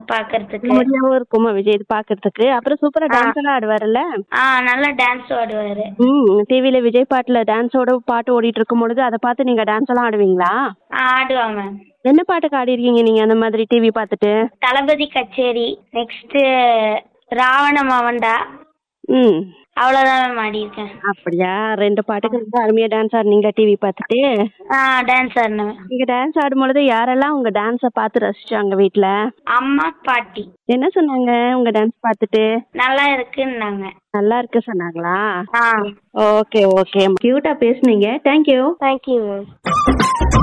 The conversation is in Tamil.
பாக்குறதுக்கு காமெடியாவும் இருக்குமா விஜய் இது பாக்குறதுக்கு அப்புறம் சூப்பரா டான்ஸ் எல்லாம் ஆடுவாருல்ல ஆ நல்லா டான்ஸ் ஆடுவாரு ம் டிவில விஜய் பாட்டுல டான்ஸோட பாட்டு ஓடிட்டு இருக்கும் பொழுது அதை பார்த்து நீங்க டான்ஸ் எல்லாம் ஆடுவீங்களா ஆ, ஆடுவாங்க என்ன பாட்டுக்கு ஆடி இருக்கீங்க நீங்க அந்த மாதிரி டிவி பார்த்துட்டு தளபதி கச்சேரி நெக்ஸ்ட் ராவண மவண்டா ம் அவ்வளவுதான் மேம் ஆடியிருக்கேன் அப்படியா ரெண்டு பாட்டுக்கு ரொம்ப அருமையா டான்ஸ் ஆடுனீங்களா டிவி பார்த்துட்டு ஆ டான்ஸ் ஆடினேன் நீங்க டான்ஸ் ஆடும் பொழுது யாரெல்லாம் உங்க டான்ஸ பார்த்து ரசிச்சாங்க வீட்ல அம்மா பாட்டி என்ன சொன்னாங்க உங்க டான்ஸ் பார்த்துட்டு நல்லா இருக்குன்னாங்க நல்லா இருக்கு சொன்னாங்களா ஆ ஓகே ஓகே கியூட்டா பேசுனீங்க தேங்க்யூ தேங்க்யூ மேம்